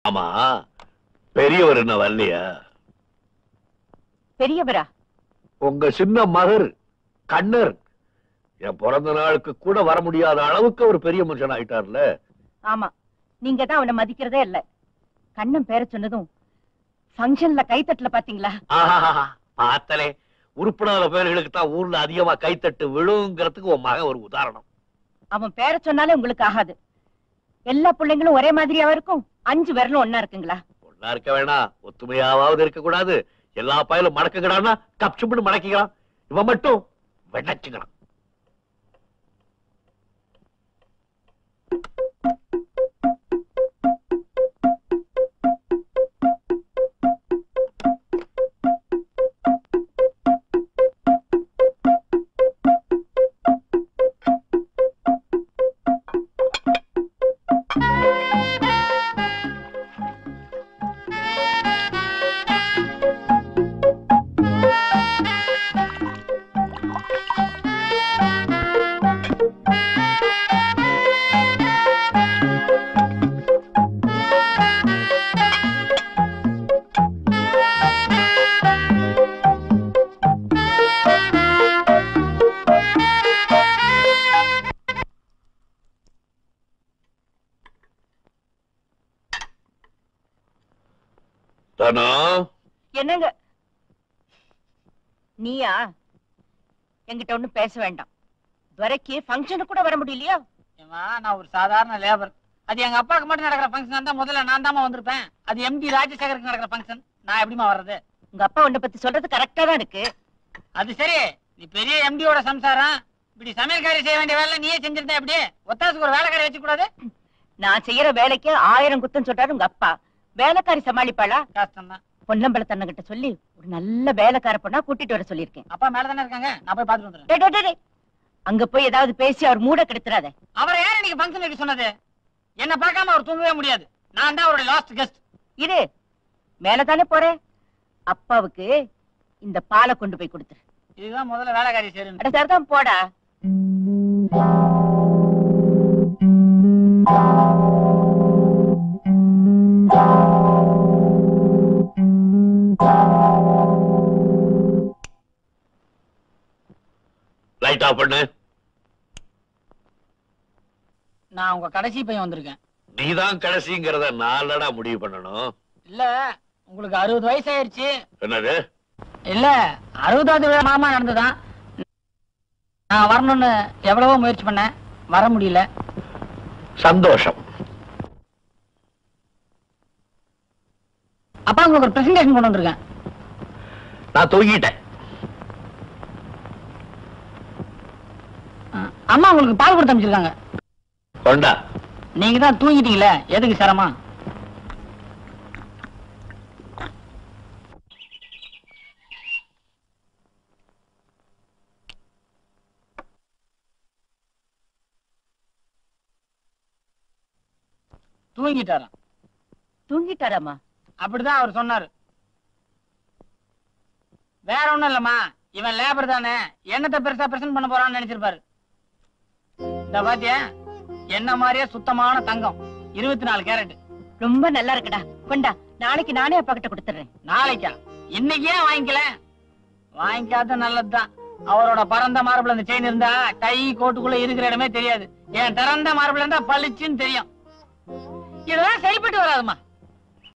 ஆமா பெரியவர் என்ன வரலையா பெரியவரா உங்க சின்ன மகர் கண்ணர் என் பிறந்த நாளுக்கு கூட வர முடியாத அளவுக்கு ஒரு பெரிய மனுஷன் ஆயிட்டார்ல ஆமா நீங்க தான் அவனை மதிக்கிறதே இல்ல கண்ணன் பேர சொன்னதும் ஃபங்க்ஷன்ல கைத்தட்டல பாத்தீங்களா ஆஹாஹாஹா, பார்த்தலே உருப்படாத பேர்களுக்கு தான் ஊர்ல அதிகமா கைத்தட்டு விழுங்கிறதுக்கு உன் மகன் ஒரு உதாரணம் அவன் பேர சொன்னாலே உங்களுக்கு ஆகாது எல்லா பிள்ளைங்களும் ஒரே மாதிரியாவா இருக்கும் அஞ்சு விரலும் ஒன்னா இருக்குங்களா ஒன்னா இருக்க வேணாம் ஒத்துமையாவது இருக்க கூடாது எல்லா பயலும் மடக்குகிறான்னா கப்சுப்புன்னு மடக்கிக்கலாம் இவன் மட்டும் வெண்ணச்சுக்கிறான் தானா என்னங்க நீயா என்கிட்ட ஒண்ணும் பேச வேண்டாம் துரைக்கு ஃபங்க்ஷனுக்கு கூட வர முடியலையா ஏம்மா, நான் ஒரு சாதாரண லேபர் அது எங்க அப்பாவுக்கு மட்டும் நடக்கிற ஃபங்க்ஷன் தான் முதல்ல நான் தாமா வந்திருப்பேன் அது எம்டி ராஜசேகருக்கு நடக்கிற ஃபங்க்ஷன் நான் எப்படிமா வர்றது உங்க அப்பா உன்னை பத்தி சொல்றது கரெக்டா தான் இருக்கு அது சரி நீ பெரிய எம்டியோட சம்சாரம் இப்படி சமையல்காரி செய்ய வேண்டிய வேலை நீயே செஞ்சிருந்தா எப்படி ஒத்தாசுக்கு ஒரு வேலைக்காரி வச்சு கூடாது நான் செய்யற வேலைக்கு ஆயிரம் குத்தம் சொல்றாரு உங்க அப்பா வேலைக்காரி சமாளிப்பாளா கஷ்டம் தான் பொன்னம்பலத்தண்ண கிட்ட சொல்லி ஒரு நல்ல வேலைக்கார பொண்ணா கூட்டிட்டு வர சொல்லியிருக்கேன் அப்பா மேல தானே இருக்காங்க நான் போய் பாத்துட்டு வந்துடுறேன் டேய், டேய், டேய், டேய். அங்க போய் ஏதாவது பேசி அவர் மூட கெடுத்துறாத அவர் யார் இன்னைக்கு ஃபங்க்ஷன் வைக்க சொன்னது என்ன பார்க்காம அவர் தூங்கவே முடியாது நான் தான் அவருடைய லாஸ்ட் கெஸ்ட் இரு மேலதானே போறேன் அப்பாவுக்கு இந்த பாலை கொண்டு போய் கொடுத்துரு இதுதான் முதல்ல வேலைக்காரி சேருன்னு அட சரிதான் போடா லைட் ஆஃப் பண்ணு நான் உங்க கடைசி பையன் வந்திருக்கேன் நீதான் கடைசிங்கிறத நாளடா முடிவு பண்ணணும் இல்ல உங்களுக்கு அறுபது வயசு ஆயிருச்சு என்னது இல்ல அறுபதாவது விழா மாமா நடந்துதான் நான் வரணும்னு எவ்வளவோ முயற்சி பண்ணேன் வர முடியல சந்தோஷம் அப்பா உங்களுக்கு ஒரு பிரசன்டேஷன் கொண்டு வந்திருக்கேன் நான் தூங்கிட்டேன் அஹ், அம்மா உங்களுக்கு பால் கொடுத்து அமைச்சிருக்காங்க கொண்டா நீங்க தான் தூங்கிட்டீங்களே எதுக்கு சிரமம் தூங்கிட்டாராம் தூங்கிட்டாராமா அப்படிதான் அவர் சொன்னாரு வேற ஒண்ணும் இல்லம்மா இவன் லேபர் தானே என்னத்தை பெருசா பிரசன்ட் பண்ண போறான்னு நினைச்சிருப்பாரு இந்த பாத்தியா என்ன மாதிரியே சுத்தமான தங்கம் இருபத்தி நாலு கேரட் ரொம்ப நல்லா இருக்குடா கொண்டா நாளைக்கு நானே அப்பா கிட்ட கொடுத்துறேன் நாளைக்கா இன்னைக்கு ஏன் வாங்கிக்கல வாங்கிக்காத நல்லதுதான் அவரோட பரந்த மார்பிள் அந்த செயின் இருந்தா டை கோட்டுக்குள்ள இருக்கிற இடமே தெரியாது என் திறந்த மார்பிள் இருந்தா பளிச்சுன்னு தெரியும் இதெல்லாம் சரிப்பட்டு வராதுமா